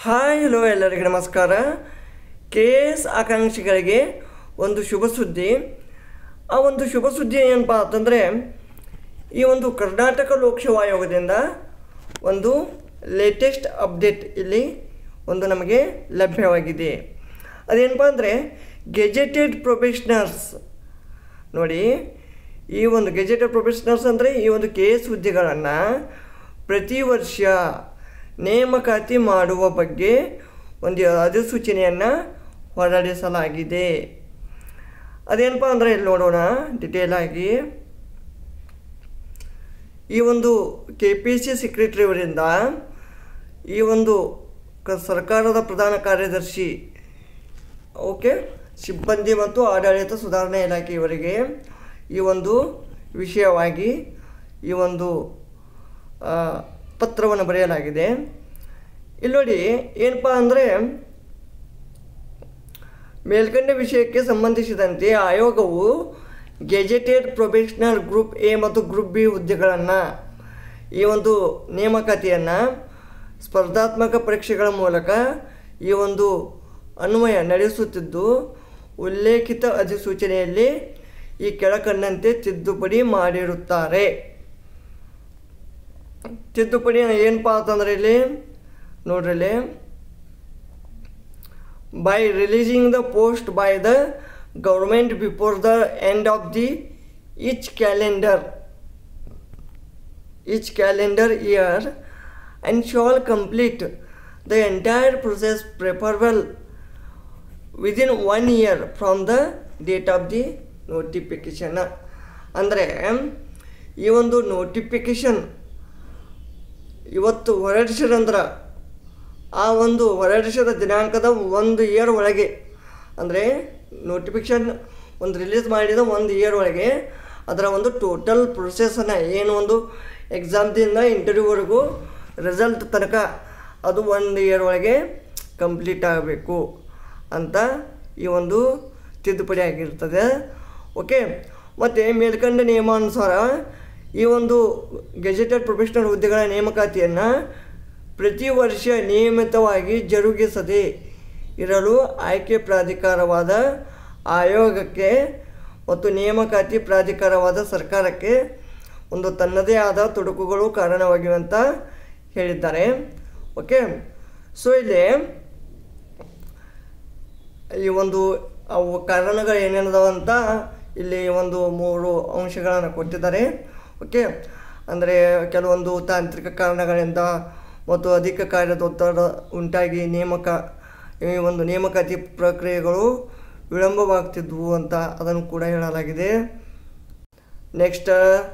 hi hello ಎಲ್ಲರಿಗೆ ನಮಸ್ಕಾರ K S ಆಕಾಂಕ್ಷಿಗಳಿಗೆ ಒಂದು ಶುಭ ಸುದ್ದಿ ಆ ಒಂದು ಶುಭ ಸುದ್ದಿ ಏನಪ್ಪ ಅಂತಂದರೆ ಈ ಒಂದು ಕರ್ನಾಟಕ ಲೋಕಸೇವಾ ಆಯೋಗದಿಂದ ಒಂದು ಲೇಟೆಸ್ಟ್ ಅಪ್ಡೇಟ್ ಇಲ್ಲಿ ಒಂದು ನಮಗೆ ಲಭ್ಯವಾಗಿದೆ ಅದೇನಪ್ಪ ಅಂದರೆ ಗೆಜೆಟೆಡ್ ಪ್ರೊಫೆಷ್ನರ್ಸ್ ನೋಡಿ ಈ ಒಂದು ಗೆಜೆಟೆಡ್ ಪ್ರೊಫೆಷನಲ್ಸ್ ಅಂದರೆ ಈ ಒಂದು ಕೆ ಎಸ್ ಹುದ್ದೆಗಳನ್ನು ಪ್ರತಿ ವರ್ಷ ನೇಮಕಾತಿ ಮಾಡುವ ಬಗ್ಗೆ ಒಂದು ಅಧಿಸೂಚನೆಯನ್ನು ಹೊರಡಿಸಲಾಗಿದೆ ಅದೇನಪ್ಪ ಅಂದರೆ ಇಲ್ಲಿ ನೋಡೋಣ ಡಿಟೇಲ್ ಆಗಿ ಈ ಒಂದು ಕೆ ಪಿ ಸಿ ಸೆಕ್ರೆಟರಿ ಅವರಿಂದ ಈ ಒಂದು ಕ ಸರ್ಕಾರದ ಪ್ರಧಾನ ಕಾರ್ಯದರ್ಶಿ ಓಕೆ ಸಿಬ್ಬಂದಿ ಮತ್ತು ಆಡಳಿತ ಸುಧಾರಣಾ ಇಲಾಖೆಯವರಿಗೆ ಈ ಒಂದು ವಿಷಯವಾಗಿ ಈ ಒಂದು ಆ, ಪತ್ರವನ್ನು ಬರೆಯಲಾಗಿದೆ ಇಲ್ಲಿ ನೋಡಿ ಏನಪ್ಪ ಅಂದರೆ ಮೇಲ್ಕಂಡ ವಿಷಯಕ್ಕೆ ಸಂಬಂಧಿಸಿದಂತೆ ಆಯೋಗವು ಗೆಜೆಟೆಡ್ ಪ್ರೊಫೆಷನಲ್ ಗ್ರೂಪ್ ಎ ಮತ್ತು ಗ್ರೂಪ್ ಬಿ ಹುದ್ದೆಗಳನ್ನು ಈ ಒಂದು ನೇಮಕಾತಿಯನ್ನು ಸ್ಪರ್ಧಾತ್ಮಕ ಪರೀಕ್ಷೆಗಳ ಮೂಲಕ ಈ ಒಂದು ಅನ್ವಯ ನಡೆಸುತ್ತಿದ್ದು ಉಲ್ಲೇಖಿತ ಅಧಿಸೂಚನೆಯಲ್ಲಿ ಈ ಕೆಳಕಂಡಂತೆ ತಿದ್ದುಪಡಿ ಮಾಡಿರುತ್ತಾರೆ ತಿದ್ದುಪಡಿ ಏನಪ್ಪ ಅಂತಂದ್ರೆ ಇಲ್ಲಿ ನೋಡ್ರಿ ಇಲ್ಲಿ by releasing the post by the government before the end of the each calendar each calendar year and shall complete the entire process preferable within one year from the date of the notification ಅಂದರೆ ಈ ಒಂದು notification ಇವತ್ತು ಹೊರಡಿಸಿರಂದ್ರೆ ಆ ಒಂದು ಹೊರಡಿಸಿದ ದಿನಾಂಕದ ಒಂದು year ಒಳಗೆ ಅಂದರೆ ನೋಟಿಫಿಕೇಶನ್ ಒಂದು ರಿಲೀಸ್ ಮಾಡಿದ ಒಂದು ಇಯರ್ ಒಳಗೆ ಅದರ ಒಂದು ಟೋಟಲ್ ಪ್ರೊಸೆಸನ್ನು ಏನು ಒಂದು ಎಕ್ಸಾಮ್ದಿಂದ ಇಂಟರ್ವ್ಯೂವರೆಗೂ ರಿಸಲ್ಟ್ ತನಕ ಅದು ಒಂದು ಇಯರ್ ಒಳಗೆ ಕಂಪ್ಲೀಟ್ ಆಗಬೇಕು ಅಂತ ಈ ಒಂದು ತಿದ್ದುಪಡಿ ಆಗಿರ್ತದೆ ಓಕೆ ಮತ್ತು ಮೇಲ್ಕಂಡ ನಿಯಮಾನುಸಾರ ಈ ಒಂದು ಗೆಜೆಟೆಡ್ ಪ್ರೊಫೆಷನಲ್ ಹುದ್ದೆಗಳ ನೇಮಕಾತಿಯನ್ನು ಪ್ರತಿ ವರ್ಷ ನಿಯಮಿತವಾಗಿ ಜರುಗಿಸದೆ ಇರಲು ಆಯ್ಕೆ ಪ್ರಾಧಿಕಾರವಾದ ಆಯೋಗಕ್ಕೆ ಮತ್ತು ನೇಮಕಾತಿ ಪ್ರಾಧಿಕಾರವಾದ ಸರ್ಕಾರಕ್ಕೆ ಒಂದು ತನ್ನದೇ ಆದ ತೊಡಕುಗಳು ಕಾರಣವಾಗಿವೆ ಅಂತ ಹೇಳಿದ್ದಾರೆ ಓಕೆ ಸೊ ಇಲ್ಲಿ ಈ ಒಂದು ಅವು ಕಾರಣಗಳು ಏನೇನದಾವ ಅಂತ ಇಲ್ಲಿ ಒಂದು ಮೂರು ಅಂಶಗಳನ್ನು ಕೊಟ್ಟಿದ್ದಾರೆ ಓಕೆ ಅಂದರೆ ಕೆಲವೊಂದು ತಾಂತ್ರಿಕ ಕಾರಣಗಳಿಂದ ಮತ್ತು ಅಧಿಕ ಕಾರ್ಯದ ಒತ್ತಡ ಉಂಟಾಗಿ ನೇಮಕ ಈ ಒಂದು ನೇಮಕಾತಿ ಪ್ರಕ್ರಿಯೆಗಳು ವಿಳಂಬವಾಗ್ತಿದ್ವು ಅಂತ ಅದನ್ನು ಕೂಡ ಹೇಳಲಾಗಿದೆ ನೆಕ್ಸ್ಟ್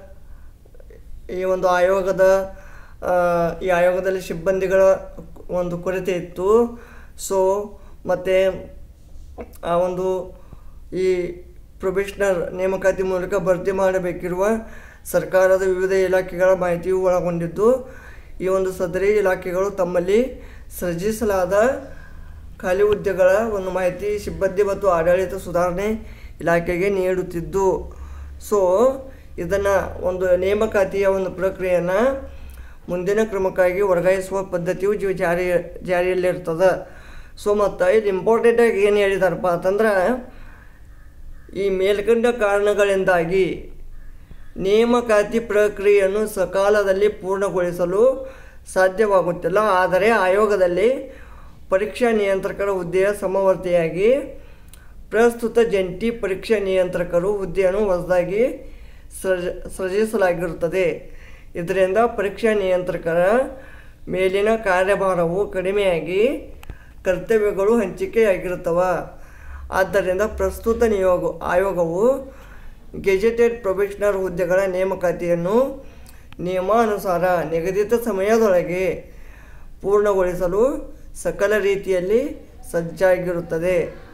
ಈ ಒಂದು ಆಯೋಗದ ಆ, ಈ ಆಯೋಗದಲ್ಲಿ ಸಿಬ್ಬಂದಿಗಳ ಒಂದು ಕೊರತೆ ಇತ್ತು ಸೊ ಮತ್ತು ಆ ಒಂದು ಈ ಪ್ರೊಫೆಷ್ನಲ್ ನೇಮಕಾತಿ ಮೂಲಕ ಭರ್ತಿ ಮಾಡಬೇಕಿರುವ ಸರ್ಕಾರದ ವಿವಿಧ ಇಲಾಖೆಗಳ ಮಾಹಿತಿಯು ಒಳಗೊಂಡಿದ್ದು ಈ ಒಂದು ಸದರಿ ಇಲಾಖೆಗಳು ತಮ್ಮಲ್ಲಿ ಸೃಜಿಸಲಾದ ಖಾಲಿ ಹುದ್ದೆಗಳ ಒಂದು ಮಾಹಿತಿ ಸಿಬ್ಬಂದಿ ಮತ್ತು ಆಡಳಿತ ಸುಧಾರಣೆ ಇಲಾಖೆಗೆ ನೀಡುತ್ತಿದ್ದು ಸೊ ಇದನ್ನು ಒಂದು ನೇಮಕಾತಿಯ ಒಂದು ಪ್ರಕ್ರಿಯೆಯನ್ನು ಮುಂದಿನ ಕ್ರಮಕ್ಕಾಗಿ ವರ್ಗಾಯಿಸುವ ಪದ್ಧತಿಯು ಜಿ- ಜಾರಿ ಜಾರಿಯಲ್ಲಿರ್ತದೆ ಸೊ ಮತ್ತು ಇಲ್ಲಿ ಇಂಪಾರ್ಟೆಂಟಾಗಿ ಏನು ಹೇಳಿದಾರಪ್ಪ ಅಂತಂದ್ರೆ ಈ ಮೇಲ್ಕಂಡ ಕಾರಣಗಳಿಂದಾಗಿ ನೇಮಕಾತಿ ಪ್ರಕ್ರಿಯೆಯನ್ನು ಸಕಾಲದಲ್ಲಿ ಪೂರ್ಣಗೊಳಿಸಲು ಸಾಧ್ಯವಾಗುತ್ತಿಲ್ಲ ಆದರೆ ಆಯೋಗದಲ್ಲಿ ಪರೀಕ್ಷಾ ನಿಯಂತ್ರಕರ ಹುದ್ದೆಯ ಸಮವರ್ತಿಯಾಗಿ ಪ್ರಸ್ತುತ ಜಂಟಿ ಪರೀಕ್ಷಾ ನಿಯಂತ್ರಕರು ಹುದ್ದೆಯನ್ನು ಹೊಸದಾಗಿ ಸೃಜ ಸೃಜಿಸಲಾಗಿರುತ್ತದೆ ಇದರಿಂದ ಪರೀಕ್ಷಾ ನಿಯಂತ್ರಕರ ಮೇಲಿನ ಕಾರ್ಯಭಾರವು ಕಡಿಮೆಯಾಗಿ ಕರ್ತವ್ಯಗಳು ಹಂಚಿಕೆಯಾಗಿರುತ್ತವೆ ಆದ್ದರಿಂದ ಪ್ರಸ್ತುತ ನಿಯೋಗ ಆಯೋಗವು ಗೆಜೆಟೆಡ್ ಪ್ರೊಫೆಷನಲ್ ಹುದ್ದೆಗಳ ನೇಮಕಾತಿಯನ್ನು ನಿಯಮಾನುಸಾರ ನಿಗದಿತ ಸಮಯದೊಳಗೆ ಪೂರ್ಣಗೊಳಿಸಲು ಸಕಲ ರೀತಿಯಲ್ಲಿ ಸಜ್ಜಾಗಿರುತ್ತದೆ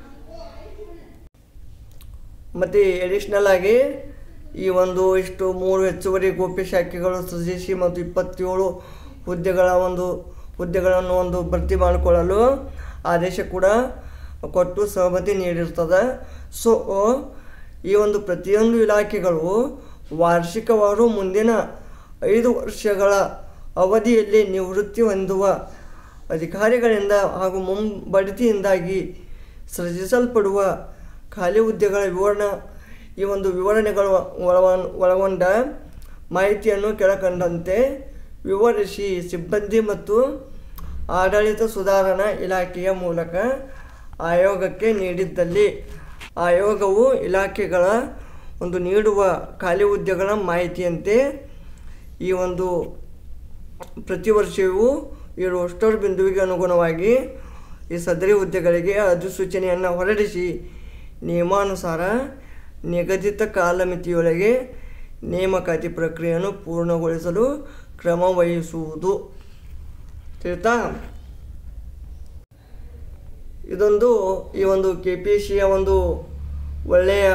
ಮತ್ತು ಎಡಿಷ್ನಲ್ ಆಗಿ ಈ ಒಂದು ಇಷ್ಟು ಮೂರು ಹೆಚ್ಚುವರಿ ಗೋಪ್ಯ ಶಾಖೆಗಳು ಸೃಜಿಸಿ ಮತ್ತು ಇಪ್ಪತ್ತೇಳು ಹುದ್ದೆಗಳ ಒಂದು ಹುದ್ದೆಗಳನ್ನು ಒಂದು ಭರ್ತಿ ಮಾಡಿಕೊಳ್ಳಲು ಆದೇಶ ಕೂಡ ಕೊಟ್ಟು ಸಹಮತಿ ನೀಡಿರ್ತದೆ ಸೊ ಈ ಒಂದು ಪ್ರತಿಯೊಂದು ಇಲಾಖೆಗಳು ವಾರ್ಷಿಕವಾರು ಮುಂದಿನ ಐದು ವರ್ಷಗಳ ಅವಧಿಯಲ್ಲಿ ನಿವೃತ್ತಿ ಹೊಂದುವ ಅಧಿಕಾರಿಗಳಿಂದ ಹಾಗೂ ಮುಂಬಡ್ತಿಯಿಂದಾಗಿ ಸೃಜಿಸಲ್ಪಡುವ ಖಾಲಿ ಹುದ್ದೆಗಳ ವಿವರಣ ಈ ಒಂದು ವಿವರಣೆಗಳು ಒಳವ- ಒಳಗೊಂಡ ಮಾಹಿತಿಯನ್ನು ಕೆಳಕಂಡಂತೆ ವಿವರಿಸಿ ಸಿಬ್ಬಂದಿ ಮತ್ತು ಆಡಳಿತ ಸುಧಾರಣಾ ಇಲಾಖೆಯ ಮೂಲಕ ಆಯೋಗಕ್ಕೆ ನೀಡಿದ್ದಲ್ಲಿ ಆಯೋಗವು ಇಲಾಖೆಗಳ ಒಂದು ನೀಡುವ ಖಾಲಿ ಹುದ್ದೆಗಳ ಮಾಹಿತಿಯಂತೆ ಈ ಒಂದು ಪ್ರತಿ ವರ್ಷವೂ ಈ ರೋಸ್ಟರ್ ಬಿಂದುವಿಗೆ ಅನುಗುಣವಾಗಿ ಈ ಸದರಿ ಹುದ್ದೆಗಳಿಗೆ ಅಧಿಸೂಚನೆಯನ್ನು ಹೊರಡಿಸಿ ನಿಯಮಾನುಸಾರ ನಿಗದಿತ ಕಾಲಮಿತಿಯೊಳಗೆ ನೇಮಕಾತಿ ಪ್ರಕ್ರಿಯೆಯನ್ನು ಪೂರ್ಣಗೊಳಿಸಲು ಕ್ರಮ ವಹಿಸುವುದು ತಿಳಿತಾ ಇದೊಂದು ಈ ಒಂದು ಕೆ ಪಿ ಸಿಯ ಒಂದು ಒಳ್ಳೆಯ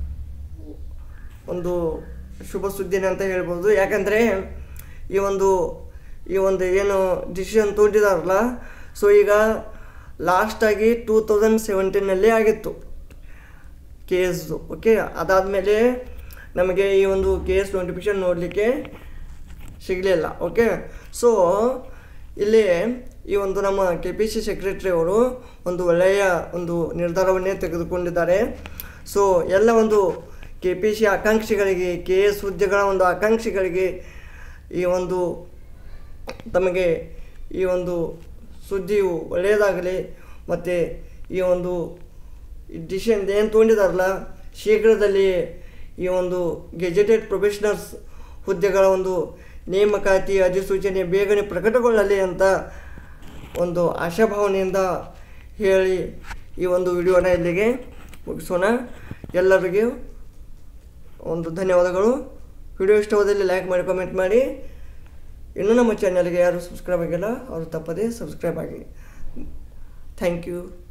ಒಂದು ಶುಭ ಸುದ್ದಿನೇ ಅಂತ ಹೇಳ್ಬೋದು ಯಾಕಂದರೆ ಈ ಒಂದು ಈ ಒಂದು ಏನು ಡಿಸಿಷನ್ ತೊಗೊಂಡಿದಾರಲ್ಲ ಸೊ ಈಗ ಲಾಸ್ಟಾಗಿ ಟೂ ತೌಸಂಡ್ ಸೆವೆಂಟೀನಲ್ಲಿ ಆಗಿತ್ತು ಕೆ ಎಸ್ದು ಓಕೆ ಅದಾದಮೇಲೆ ನಮಗೆ ಈ ಒಂದು ಕೆ ಎಸ್ ನೋಟಿಫಿಕೇಶನ್ ನೋಡಲಿಕ್ಕೆ ಸಿಗಲಿಲ್ಲ ಓಕೆ ಸೊ ಇಲ್ಲಿ ಈ ಒಂದು ನಮ್ಮ ಕೆ ಪಿ ಸಿ ಸೆಕ್ರೆಟರಿ ಅವರು ಒಂದು ಒಳ್ಳೆಯ ಒಂದು ನಿರ್ಧಾರವನ್ನೇ ತೆಗೆದುಕೊಂಡಿದ್ದಾರೆ ಸೊ ಎಲ್ಲ ಒಂದು ಕೆ ಪಿ ಸಿ ಆಕಾಂಕ್ಷಿಗಳಿಗೆ ಕೆ ಎಸ್ ಹುದ್ದೆಗಳ ಒಂದು ಆಕಾಂಕ್ಷಿಗಳಿಗೆ ಈ ಒಂದು ತಮಗೆ ಈ ಒಂದು ಸುದ್ದಿಯು ಒಳ್ಳೆಯದಾಗಲಿ ಮತ್ತು ಈ ಒಂದು ಡಿಸಿಷನ್ ಏನು ತೊಗೊಂಡಿದಾರಲ್ಲ ಶೀಘ್ರದಲ್ಲಿ ಈ ಒಂದು ಗೆಜೆಟೆಡ್ ಪ್ರೊಫೆಷನಲ್ಸ್ ಹುದ್ದೆಗಳ ಒಂದು ನೇಮಕಾತಿ ಅಧಿಸೂಚನೆ ಬೇಗನೆ ಪ್ರಕಟಗೊಳ್ಳಲಿ ಅಂತ ಒಂದು ಆಶಾಭಾವನೆಯಿಂದ ಹೇಳಿ ಈ ಒಂದು ವಿಡಿಯೋನ ಇಲ್ಲಿಗೆ ಮುಗಿಸೋಣ ಎಲ್ಲರಿಗೂ ಒಂದು ಧನ್ಯವಾದಗಳು ವಿಡಿಯೋ ಇಷ್ಟವಾದಲ್ಲಿ ಲೈಕ್ ಮಾಡಿ ಕಾಮೆಂಟ್ ಮಾಡಿ ಇನ್ನೂ ನಮ್ಮ ಚಾನಲ್ಗೆ ಯಾರು ಸಬ್ಸ್ಕ್ರೈಬ್ ಆಗಿಲ್ಲ ಅವರು ತಪ್ಪದೇ ಸಬ್ಸ್ಕ್ರೈಬ್ ಆಗಿ ಥ್ಯಾಂಕ್ ಯು